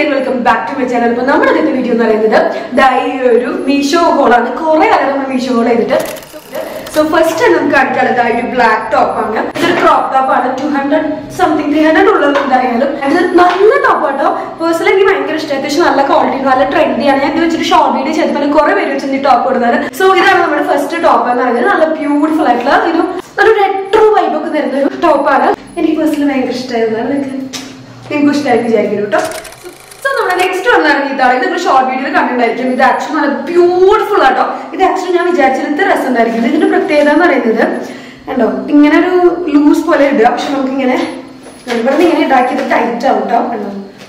welcome back to my channel അപ്പൊ നമ്മുടെ ഇന്നത്തെ വീഡിയോ എന്ന് പറയുന്നത് ദാ ഈ ഒരു മീഷോ ഹോളാണ് കുറെ കാലം നമ്മൾ മീഷോ ഹോൾ ചെയ്തിട്ട് സോ ഫസ്റ്റ് നമുക്ക് കാണിക്കാനുള്ളത് ദാ ഒരു ബ്ലാക്ക് ടോപ്പ് ആണ് ഇതൊരു ക്രോപ്പ് ടോപ്പ് ആണ് two hundred something three hundred ഉള്ളത് എന്തായാലും ഇത് നല്ല ടോപ്പ് ആട്ടോ പേഴ്സണലി എനിക്ക് ഭയങ്കര ഇഷ്ടം അത്യാവശ്യം നല്ല ക്വാളിറ്റി നല്ല ട്രെൻഡിയാണ് ഞാൻ ഇത് വെച്ചിട്ട് ഷോർട്ട് വീഡിയോ ചെയ്തപ്പോൾ കുറെ പേര് വെച്ചിട്ട് ഈ ടോപ്പ് ഇടുന്നത് സോ ഇതാണ് നമ്മുടെ ഫസ്റ്റ് ടോപ്പ് എന്ന് പറയുന്നത് നല്ല ബ്യൂട്ടിഫുൾ ആയിട്ടുള്ള ഒരു ഒരു റെട്രോ വൈബ് ഒക്കെ തരുന്ന ഒരു ടോപ്പാണ് എനിക്ക് പേഴ്സണലി ഭയങ്കര ഇഷ്ടമായിരുന്നു നിങ്ങൾക്ക് നിങ്ങൾക്ക് ഇഷ്ടമായി വിചാരിക്കുന്നു കേട്ടോ സോ നമ്മുടെ നെക്സ്റ്റ് വന്നാണ് ഇതാണ് ഇത് നിങ്ങൾ ഷോർട്ട് വീഡിയോയിൽ കണ്ടിട്ടുണ്ടായിരിക്കും ഇത് ആക്ച്വലി നല്ല ബ്യൂട്ടിഫുൾ ആട്ടോ ഇത് ആക്ച്വലി ഞാൻ വിചാരിച്ചത് ഇത്ര രസം ഉണ്ടായിരിക്കും ഇതിന്റെ പ്രത്യേകത എന്ന് പറയുന്നത് കണ്ടോ ഇങ്ങനെ ഒരു ലൂസ് പോലെ ഇടുക പക്ഷെ നമുക്ക് ഇങ്ങനെ ഇവിടെ നിന്ന് ഇങ്ങനെ ഇതാക്കിയത് ടൈറ്റ് ആവും കേട്ടോ കണ്ടോ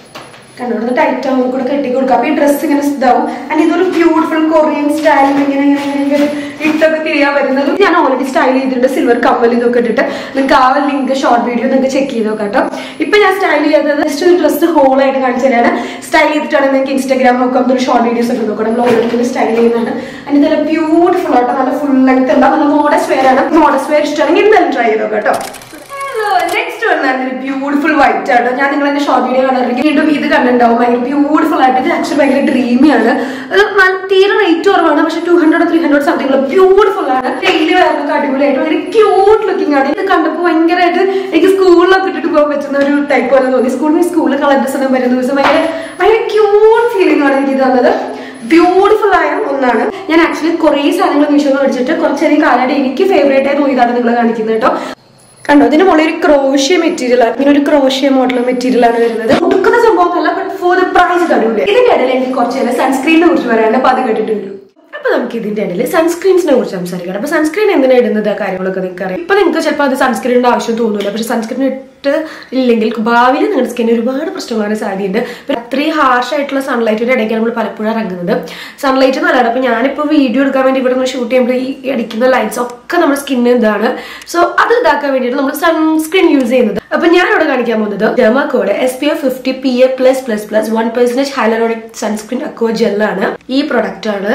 കണ്ടോ ഇവിടെ ടൈറ്റ് ആവും കൂടെ കെട്ടി കൊടുക്കുക അപ്പൊ ഈ ഡ്രസ്സ് ഇങ്ങനെ ഇതാവും ആൻഡ് ഇതൊരു ബ്യൂട്ടിഫുൾ കൊറിയൻ സ്റ്റൈൽ ഇങ്ങനെ ഇങ്ങനെ ഇങ്ങനെ ഇങ്ങനെ ഇട്ടൊക്കെ തിരിയാൻ വരുന്നത് ഞാൻ ഓൾറെഡി സ്റ്റൈൽ ചെയ്തിട്ടുണ്ട് സിൽവർ കമ്മൽ ഇതൊക്കെ ഇട്ടിട്ട് നിങ്ങൾക്ക് ആ ലിങ്ക് ഷോർട്ട് വീഡിയോ നിങ്ങൾക്ക് ചെക്ക് ചെയ്ത് നോക്കാം കേട്ടോ ഇപ്പൊ ഞാൻ സ്റ്റൈൽ ചെയ്തത് ജസ്റ്റ് ഒരു ഡ്രസ്സ് ഹോൾ ആയിട്ട് കാണിച്ചു തരാണ് സ്റ്റൈൽ ചെയ്തിട്ടാണ് നിങ്ങൾക്ക് ഇൻസ്റ്റാഗ്രാം നോക്കാം ഒരു ഷോർട്ട് വീഡിയോസ് ഒക്കെ നോക്കണം നമ്മൾ ഓൾറെഡി സ്റ്റൈൽ ചെയ്യുന്നുണ്ട് ആൻഡ് നല്ല ബ്യൂട്ടിഫുൾ ആട്ടോ നല്ല ഫുൾ ലെങ്ത് ഉണ്ടാവും നല്ല മോഡസ് വെയർ ആണ് മോഡസ് വെയർ ഇഷ്ടമാണെങ്കിൽ എന്തായാലും ട്രൈ ചെയ്ത് നോക്കാം കേട്ടോ നെക്സ്റ്റ് വന്നാൽ ബ്യൂട്ടിഫുൾ വൈറ്റ് ആണ് ഞാൻ നിങ്ങൾ എന്റെ ഷോർട്ട് വീഡിയോ കണ്ടിട്ടുണ്ടെങ്കിൽ വീണ്ടും ഇത് കണ്ടിട്ടുണ്ടാവും ഭയങ്കര ബ്യൂട്ടിഫുൾ ആയിട്ട് ഇത് ആക്ച്വലി ഭയങ്കര ഡ്രീമി ആണ് ഇത് നല്ല തീരെ റേറ്റ് കുറവാണ് പക്ഷെ two hundred three hundred something beautiful ആണ് ഡെയിലി വേറൊക്കെ അടിപൊളിയായിട്ട് ഭയങ്കര ക്യൂട്ട് ലുക്കിംഗ് ആണ് ഇത് കണ്ടപ്പോൾ ഭയങ്കരമായിട്ട് എനിക്ക് സ്കൂളിലൊക്കെ ഇട്ടിട്ട് പോകാൻ പറ്റുന്ന ഒരു ടൈപ്പ് പോലെ തോന്നി സ്കൂളിൽ സ്കൂളിൽ കളർ ഡ്രസ് ഒന്നും വരുന്ന ദിവസം ഭയങ്കര ഭയങ്കര ക്യൂട്ട് ഫീലിംഗ് ആണ് എനിക്ക് തന്നത് ബ്യൂട്ടിഫുൾ ആയ ഒന്നാണ് ഞാൻ ആക്ച്വലി കുറേ സാധനങ്ങൾ മീഷോ മേടിച്ചിട്ട് കുറച്ചധികം കാലമായിട്ട് എനിക്ക് ഫേവറേറ്റ് ആയി തോന്നിയതാണ് നിങ്ങൾ കാണിക്കുന്നത് കേട്ടോ കണ്ടോ ഇതിന് മുകളിൽ ഒരു ക്രോഷ്യ മെറ്റീരിയൽ ആണ് ഇങ്ങനെ ഒരു ക്രോഷ്യ മോഡൽ മെറ്റീരിയൽ ആണ് വരുന്നത് കൊടുക്കുന്ന സംഭവമല്ല ബട്ട് ഫോർ ദ പ്രൈസ് തടൂല ഇതിന്റെ ഇടയിൽ എനിക്ക് കുറച്ച് നേരം സൺസ്ക്രീനിനെ കുറിച്ച് പറയാണ്ട് അപ്പൊ അത് കേട്ടിട്ട് വരും അപ്പൊ നമുക്ക് ഇതിന്റെ ഇടയിൽ സൺസ്ക്രീൻസിനെ കുറിച്ച് സംസാരിക്കണം അപ്പൊ സൺസ്ക്രീൻ എന്തിനാ ഇടുന്നത് ആ കാര്യങ്ങളൊക്കെ നിങ്ങൾക്ക് അറിയാം ഇപ്പൊ നിങ്ങൾക്ക് ചിലപ്പോൾ അത് സൺസ്ക്രീനിന്റെ ആവശ്യം തോന്നില്ല പക്ഷെ സൺസ്ക്രീൻ ഇട്ട് ഇല്ലെങ്കിൽ ഭാവിയിൽ നിങ്ങളുടെ സ്കിന്നിന് ഒരുപാട് പ്രശ്നങ്ങളാണ് സാധ്യതയുണ്ട് പിന്നെ അത്രയും ഹാർഷ് ആയിട്ടുള്ള സൺലൈറ്റിന്റെ ഇടയ്ക്കാണ് നമ്മൾ പലപ്പോഴും ഇറങ്ങുന്നത് സൺലൈറ്റ് നല്ലതാണ് അപ്പൊ ഞാനിപ്പോ വീഡിയോ എടുക്കാൻ വേണ്ടി ഇവിടെ നിന്ന് ഷൂട്ട് ചെയ്യുമ്പോൾ ഈ അടിക്കുന്ന ലൈറ്റ്സ് ഒക്കെ നമ്മുടെ സ്കിന്നിന് ഇതാണ് സോ അത് ഇതാക്കാൻ വേണ്ടിയിട്ട് നമ്മൾ സൺസ്ക്രീൻ യൂസ് ചെയ്യുന്നത് അപ്പൊ ഞാൻ ഇവിടെ കാണിക്കാൻ പോകുന്നത് Dermaco S P F fifty P A plus plus plus one percentage hyaluronic sunscreen അക്കോ ജെല്ലാണ് ഈ പ്രൊഡക്റ്റ് ആണ്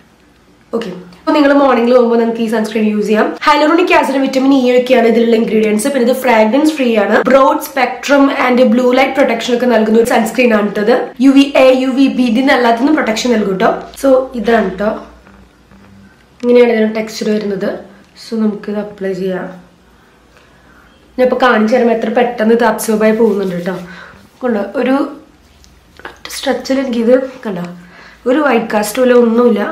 ഓക്കെ അപ്പൊ നിങ്ങൾ മോർണിംഗിൽ പോകുമ്പോൾ നിങ്ങൾക്ക് ഈ സൺസ്ക്രീൻ യൂസ് ചെയ്യാം ഹൈലറോണിക് ആസിഡ് വിറ്റമിൻ ഇ ഒക്കെയാണ് ഇതിലുള്ള ഇൻഗ്രീഡിയൻസ് പിന്നെ ഇത് ഫ്രാഗ്രൻസ് ഫ്രീ ആണ് broad spectrum and blue light protection ഒക്കെ നൽകുന്ന ഒരു സൺസ്ക്രീൻ ആണ് കേട്ടത് U V A U V B ഇതിന് എല്ലാത്തിനും പ്രൊട്ടക്ഷൻ നൽകും കേട്ടോ സോ ഇതാണ് കേട്ടോ ഇങ്ങനെയാണ് ഇതിന് ടെക്സ്ചർ വരുന്നത് സോ നമുക്കിത് അപ്ലൈ ചെയ്യാം ഞാൻ ഇപ്പോൾ കാണിച്ചു തരുമ്പോൾ എത്ര പെട്ടെന്ന് ഇത് അബ്സോർബ് ആയി പോകുന്നുണ്ട് കേട്ടോ കൊണ്ടോ ഒരു സ്ട്രെച്ചിൽ എനിക്കിത് കണ്ടോ ഒരു വൈറ്റ് കാസ്റ്റ് പോലെ ഒന്നുമില്ല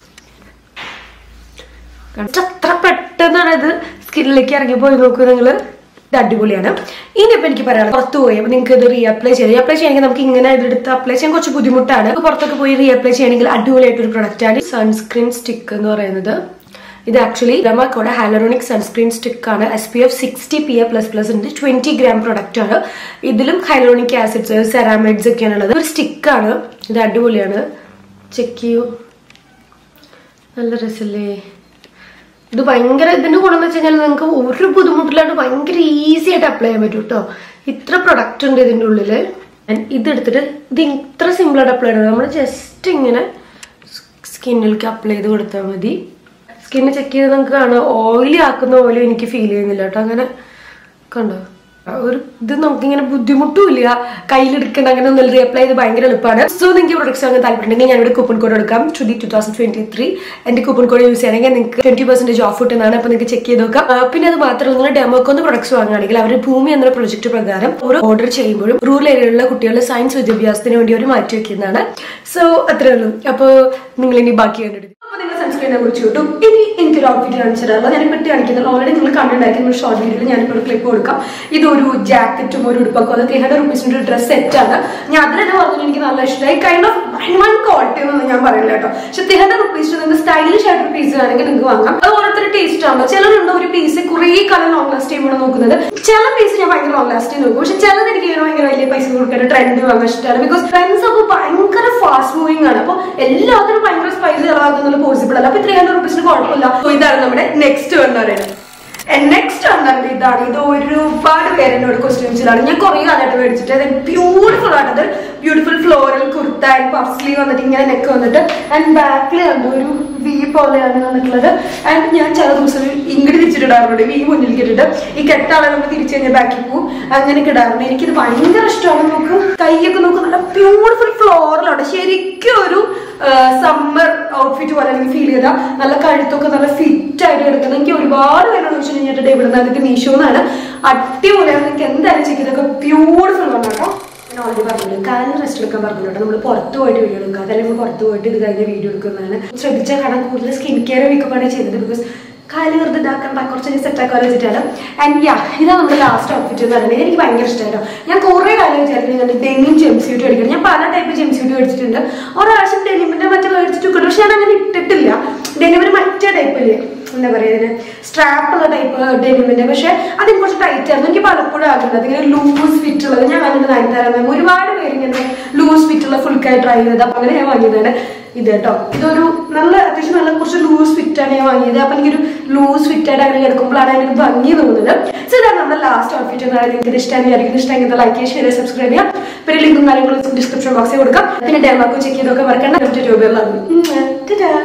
അത്ര പെട്ടെന്നാണ് ഇത് സ്കിന്നിലേക്ക് ഇറങ്ങി പോയി നോക്കൂ നിങ്ങൾ ഇത് അടിപൊളിയാണ് ഇനിയിപ്പോൾ എനിക്ക് പറയാം പുറത്ത് പോയി അപ്പോൾ നിങ്ങൾക്ക് ഇത് റീ അപ്ലൈ ചെയ്ത് അപ്ലൈ ചെയ്യണമെങ്കിൽ നമുക്ക് ഇങ്ങനെ എടുത്ത് അപ്ലൈ ചെയ്യാൻ കുറച്ച് ബുദ്ധിമുട്ടാണ് അപ്പോൾ പുറത്തൊക്കെ പോയി റീ അപ്ലൈ ചെയ്യണമെങ്കിൽ അടിപൊളിയായിട്ട് ഒരു പ്രൊഡക്റ്റ് ആണ് സൺസ്ക്രീൻ സ്റ്റിക്ക് എന്ന് പറയുന്നത് ഇത് ആക്ച്വലി ഡെമാക്കോടെ ഹൈലറോണിക് സൺസ്ക്രീൻ സ്റ്റിക്ക് ആണ് S P F sixty P A plus plus ഉണ്ട് ട്വന്റി ഗ്രാം പ്രൊഡക്റ്റ് ആണ് ഇതിലും ഹൈലറോണിക് ആസിഡ്സ് സെറാമൈഡ്സ് ഒക്കെയാണ് ഉള്ളത് ഒരു സ്റ്റിക്കാണ് ഇത് അടിപൊളിയാണ് ചെക്ക് ചെയ്യൂ നല്ല രസല്ലേ ഇത് ഭയങ്കര ഇതിന്റെ ഗുണം എന്ന് വെച്ച് കഴിഞ്ഞാൽ നിങ്ങൾക്ക് ഒരു ബുദ്ധിമുട്ടില്ലാണ്ട് ഭയങ്കര ഈസി ആയിട്ട് അപ്ലൈ ചെയ്യാൻ പറ്റും കേട്ടോ ഇത്ര പ്രൊഡക്റ്റ് ഉണ്ട് ഇതിന്റെ ഉള്ളില് ഇത് എടുത്തിട്ട് ഇത് ഇത്ര സിമ്പിൾ ആയിട്ട് അപ്ലൈ ചെയ്യണം നമ്മൾ ജസ്റ്റ് ഇങ്ങനെ സ്കിന്നിലേക്ക് അപ്ലൈ ചെയ്ത് കൊടുത്താൽ മതി സ്കിന്ന് ചെക്ക് ചെയ്ത് നമുക്ക് കാണാം ഓയിലി ആക്കുന്ന പോലും എനിക്ക് ഫീൽ ചെയ്യുന്നില്ല കേട്ടോ അങ്ങനെ കണ്ടോ ഒരു ഇത് നമുക്കിങ്ങനെ ബുദ്ധിമുട്ടുമില്ല കയ്യിലെടുക്കേണ്ട അങ്ങനെ ഒന്നും റീഅപ്ലൈ ചെയ്ത് ഭയങ്കര എളുപ്പമാണ് സോ നിങ്ങൾക്ക് പ്രൊഡക്ട്സ് വാങ്ങാൻ താല്പര്യമുണ്ടെങ്കിൽ ഞാനിവിടെ കൂപ്പൺ കോഡ് എടുക്കാം twenty two thousand twenty three എന്റെ കൂപ്പൺ കോഡ് യൂസ് ചെയ്യണമെങ്കിൽ നിങ്ങൾക്ക് ട്വന്റി പെർസെന്റേജ് ഓഫ് കിട്ടുന്നതാണ് അപ്പൊ നിങ്ങൾക്ക് ചെക്ക് ചെയ്ത് നോക്കാം ആ, പിന്നെ അത് മാത്രമല്ല നിങ്ങൾ ഡെമോക്കൊന്ന് പ്രൊഡക്ട്സ് വാങ്ങുകയാണെങ്കിൽ അവർ ഭൂമി എന്ന പ്രൊജക്ട് പ്രകാരം ഓരോ ഓർഡർ ചെയ്യുമ്പോഴും റൂറൽ ഏരിയയിലുള്ള കുട്ടികളുടെ സയൻസ് വിദ്യാഭ്യാസത്തിന് വേണ്ടി അവർ മാറ്റി വെക്കുന്നതാണ് സോ അത്രേ ഉള്ളൂ അപ്പോൾ നിങ്ങൾ ഇനി ബാക്കി കണ്ടിട്ട് അപ്പൊ നിങ്ങൾ സൺസ്ക്രീനെ കുറിച്ച് കിട്ടും ഇനി എനിക്കൊരു ഔട്ട്ഫിറ്റ് കാണിച്ചു തരാമല്ലോ ഞാൻ പെട്ടി കാണിക്കുന്നത് ഓൾറെഡി നിങ്ങൾ കണ്ടിട്ടുണ്ടായിരിക്കുന്ന ഒരു ഷോർട്ട് വീഡിയോയിൽ ഞാനിപ്പോൾ ഒരു ക്ലിപ്പ് കൊടുക്കാം ഇതൊരു ജാക്കറ്റും ഒരു ഉടുപ്പൊക്കെ അത് ത്രീ ഹൺഡ്രഡ് റുപ്പീസിന്റെ ഒരു ഡ്രസ് സെറ്റാണ് ഞാൻ അതിൽ തന്നെ പറഞ്ഞു എനിക്ക് നല്ല ഇഷ്ടമായി കൈൻഡ് ഓഫ് വൺ ക്വാളിറ്റി എന്നൊന്നും ഞാൻ പറയില്ല കേട്ടോ പക്ഷെ ത്രീ ഹൺഡ്രഡ് റുപ്പീസിന് നിങ്ങൾക്ക് സ്റ്റൈലിഷ് ആയിട്ട് പീസ് ആണെങ്കിൽ നിങ്ങൾക്ക് വാങ്ങാം അത് ഓരോരുത്തരുടെ ടേസ്റ്റ് ആണല്ലോ ചിലരുണ്ട് ഒരു പീസ് കുറേ കാലം ലോങ് ലാസ്റ്റ് ചെയ്യുമ്പോൾ നോക്കുന്നത് ചില പീസ് ഞാൻ ഭയങ്കര ലോങ് ലാസ്റ്റ് നോക്കും പക്ഷെ ചിലത് എനിക്ക് ഇങ്ങനെ ഭയങ്കര വലിയ പൈസ കൊടുക്കാൻ ട്രെൻഡ് വാങ്ങാൻ ഇഷ്ടമാണ് ബിക്കോസ് ട്രെൻഡ്സ് ഒക്കെ ഭയങ്കര ഫാസ്റ്റ് മൂവിങ് ആണ് അപ്പൊ എല്ലാത്തിനും ഭയങ്കര സ്പൈസ് ചിലവാക്കുന്നത് പോസിബിൾ അല്ല അപ്പൊ ത്രീ ഹൺഡ്രഡ് റുപ്പീസിന് കുഴപ്പമില്ല So ഇതാണ് നമ്മുടെ നെക്സ്റ്റ് വൺ പറയുന്നത് നെക്സ്റ്റ് വന്നത് ഇതാണ് ഇത് ഒരുപാട് പേര് എന്നോട് ക്വസ്റ്റ്യൻസിലാണ് ഞാൻ കുറേ കാലമായിട്ട് മേടിച്ചിട്ട് അത് ബ്യൂട്ടിഫുൾ ആണത് beautiful floral kurta and puff sleeve വന്നിട്ട് ഇങ്ങനെ നെക്ക് വന്നിട്ട് ആൻഡ് ബാക്കിൽ കണ്ടു ഒരു വി പോലെയാണ് വന്നിട്ടുള്ളത് ആൻഡ് ഞാൻ ചില ദിവസം ഇങ്ങോട്ട് തിരിച്ചിട്ടിടാറുണ്ട് വി മുന്നിൽ ഇട്ടിട്ട് ഈ കെട്ടാളെ നമ്മൾ തിരിച്ചു കഴിഞ്ഞാൽ ബാക്കിൽ പോകും അങ്ങനെയൊക്കെ ഇടാറുണ്ട് എനിക്കിത് ഭയങ്കര ഇഷ്ടമാണ് നോക്ക് കൈയൊക്കെ നോക്ക് നല്ല ബ്യൂട്ടിഫുൾ ഫ്ലോറിലാണ് ശരിക്കും ഒരു സമ്മർ ഔട്ട്ഫിറ്റ് പോലെ എനിക്ക് ഫീൽ ചെയ്ത നല്ല കഴുത്തൊക്കെ നല്ല ഫിറ്റ് ആയിട്ട് കിടക്കുന്നത് എനിക്ക് ഒരുപാട് പേരോട് ചോദിച്ചു കഴിഞ്ഞിട്ട് ഇവിടെ നിന്ന് മീഷോ എന്നാണ് അടിപൊളിയാണ് നിങ്ങൾക്ക് എന്തായാലും ചെക്ക് ഇതൊക്കെ ബ്യൂട്ടിഫുൾ ആണ് കേട്ടോ ഞാൻ ഓൾറെഡി പറഞ്ഞിട്ടുണ്ട് കാലിന് റെസ്റ്റ് എടുക്കാൻ പറഞ്ഞിട്ടുണ്ട് നമ്മൾ പുറത്ത് പോയിട്ട് വീഡിയോ എടുക്കുക അതല്ലെങ്കിൽ നമ്മൾ പുറത്ത് പോയിട്ട് ഇത് കഴിഞ്ഞ് വീഡിയോ എടുക്കുന്നതാണ് ശ്രദ്ധിച്ചാൽ കാണാൻ കൂടുതൽ സ്കിൻ കെയർ വീക്കപ്പാണ് ചെയ്തത് ബിക്കോസ് കാല് വെറുതെ ഇതാക്കണ്ട കുറച്ച് സെറ്റ് ആക്കാൻ വെച്ചിട്ടാണ് ആൻഡ് യാ ഇതാണ് നമ്മുടെ ലാസ്റ്റ് ഔട്ട്ഫിറ്റ് എന്ന് പറയുന്നത് എനിക്ക് ഭയങ്കര ഇഷ്ടമായിട്ടോ ഞാൻ കുറേ കാലം വിചാരിക്കുന്നത് ഡെനിം ജെം സ്യൂട്ട് മേടിക്കണം ഞാൻ പല ടൈപ്പ് ജെം സ്യൂട്ട് മേടിച്ചിട്ടുണ്ട് ഒരാവശ്യം ഡെനിമിന്റെ മറ്റേ മേടിച്ചിട്ടുണ്ട് പക്ഷെ ഞാൻ അങ്ങനെ ഇട്ടിട്ടില്ല ഡെനിമിന് മറ്റേ ടൈപ്പ് ഇല്ലേ എന്താ പറയുക ഇതിന് സ്ട്രാപ്പ് ഉള്ള ടൈപ്പ് ഡെനിമിന്റെ പക്ഷെ അതിന് കുറച്ച് ടൈറ്റ് ആയിരുന്നു എനിക്ക് പലപ്പോഴും ആഗ്രഹം ഇങ്ങനെ ലൂസ് ഫിറ്റ് ഉള്ളത് ഞാൻ കണ്ടിട്ട് നയൻതാര മാം ഒരുപാട് പേര് ഇങ്ങനെ ലൂസ് ഫിറ്റ് ഉള്ള ഫുൾക്കായി ട്രൈ ചെയ്തത് അപ്പൊ അങ്ങനെ ഞാൻ വാങ്ങിയതാണ് ഇത് കേട്ടോ ഇതൊരു നല്ല അത്യാവശ്യം നല്ല കുറച്ച് ലൂസ് ഫിറ്റ് ആണ് ഞാൻ വാങ്ങിയത് അപ്പൊ എനിക്കൊരു ലൂസ് ഫിറ്റ് ആയിട്ട് അങ്ങനെ എടുക്കുമ്പോഴാണ് എനിക്ക് ഭംഗി തോന്നുന്നത് സോ ഇതാണ് നമ്മുടെ ലാസ്റ്റ് ഔട്ട്ഫിറ്റ് എന്ന് പറയുന്നത് നിങ്ങൾക്ക് ഇഷ്ടമായി വിചാരിക്കുന്നത് ഇഷ്ടമെങ്കിൽ ലൈക്ക് ചെയ്യുക ഷെയർ സബ്സ്ക്രൈബ് ചെയ്യാം പിന്നെ ലിങ്കും കാര്യങ്ങളും ഡിസ്ക്രിപ്ഷൻ ബോക്സിൽ കൊടുക്കാം പിന്നെ ഡെമാക്കോ ചെക്ക് ചെയ്തൊക്കെ മറക്കണ്ട രൂപയുള്ള